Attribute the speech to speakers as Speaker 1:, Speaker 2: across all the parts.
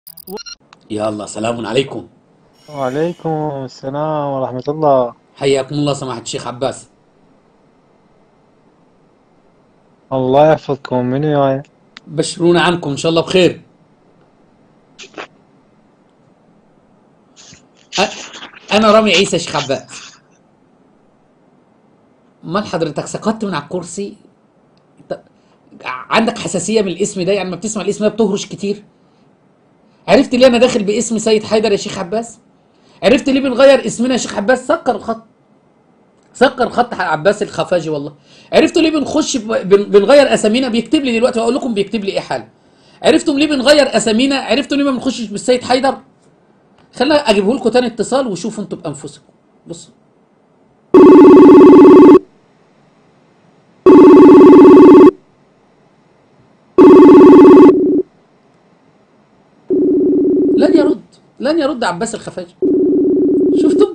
Speaker 1: يلا سلام عليكم
Speaker 2: وعليكم السلام ورحمة الله
Speaker 1: حياكم الله سماحة الشيخ عباس
Speaker 2: الله يحفظكم من وياي
Speaker 1: بشرونا عنكم إن شاء الله بخير أ- أنا رامي عيسى شيخ عباس مال حضرتك سقطت من على الكرسي ط- عندك حساسية من الاسم ده يعني ما بتسمع الاسم ده بتهرش كتير عرفت ليه أنا داخل باسم سيد حيدر يا شيخ عباس عرفت ليه بنغير اسمنا يا شيخ عباس سكر الخط سكر خط عباس الخفاجي والله عرفتوا ليه بنخش ب- بن- بنغير اسامينا بيكتب لي دلوقتي واقول لكم بيكتب لي ايه حالا عرفتم ليه بنغير اسامينا عرفتوا ليه ما بنخشش بالسيد حيدر خلينا اجيبه لكم تاني اتصال وشوفوا انتوا بانفسكم بصوا لن يرد لن يرد عباس الخفاجي شفتم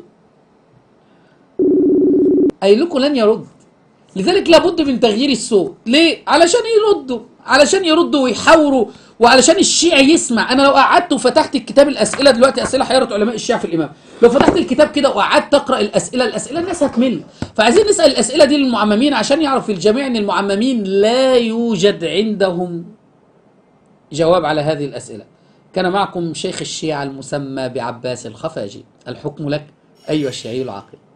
Speaker 1: قايل لكم لن يرد لذلك لابد من تغيير الصوت ليه علشان يردوا علشان يردوا ويحاوروا وعلشان الشيعي يسمع انا لو قعدت وفتحت الكتاب الاسئله دلوقتي اسئله حيره علماء الشيعه في الامام لو فتحت الكتاب كده وقعدت اقرا الاسئله الاسئله الناس هتمل فعايزين نسال الاسئله دي للمعممين عشان يعرف الجميع ان المعممين لا يوجد عندهم جواب على هذه الاسئله كان معكم شيخ الشيعه المسمى بعباس الخفاجي الحكم لك ايها الشيعي العاقل